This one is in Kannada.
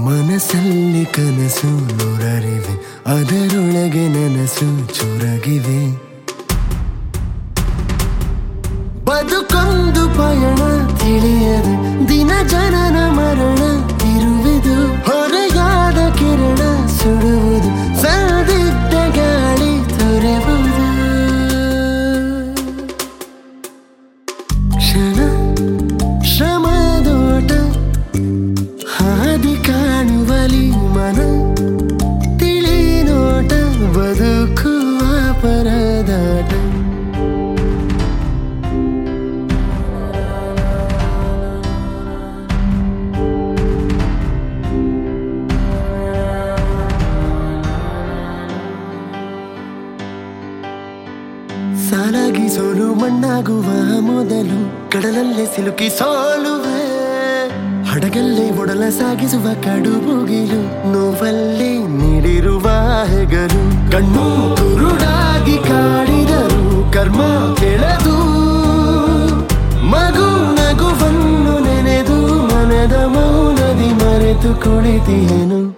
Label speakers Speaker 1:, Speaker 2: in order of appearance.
Speaker 1: ಮನಸ್ಸಲ್ಲಿ ಕನಸು ನೂರರಿವೆ ಅದರೊಳಗೆ ನನಸು ಚುರಗಿವೆ ಬದುಕೊಂದು ಪಯಣ ತಿಳಿಯದೆ ದಿನ ಜನನ ಮರಣ ಇರುವುದು ಹೊರೆಯಾದ ಕಿರಣ ಸುಡುವುದು ಸಂದಿಗ್ಧ ಗಾಳಿ ತೊರೆವುದು ಕ್ಷಣ ಶ್ರಮದೋಟ ಹಾದಿ ಕಾಣುವಲಿ ಮನ ತಿಳಿ ನೋಟ ಬದುಕುವ ಪರದಾಟ ಸಾಲಾಗಿ ಸೋಲು ಮಣ್ಣಾಗುವ ಮೊದಲು ಕಡಲಲ್ಲೇ ಸಿಲುಕಿ ಸೋಲುವೆ ಹಡಗಲ್ಲೇ ಒಡಲ ಸಾಗಿಸುವ ಕಡು ಮುಗಿಲು ನೋವಲ್ಲಿ ನೀಡಿರುವ ಹೆಗಲು ಕಣ್ಣು ಕುರುಡಾಗಿ ಕಾಡಿದರು ಕರ್ಮ ಕೆಳದು ಮಗು ನಗುವನ್ನು ನೆನೆದು ಮನದ ಮೌನದಿ ಮರೆತು ಕುಳಿತಿಯನು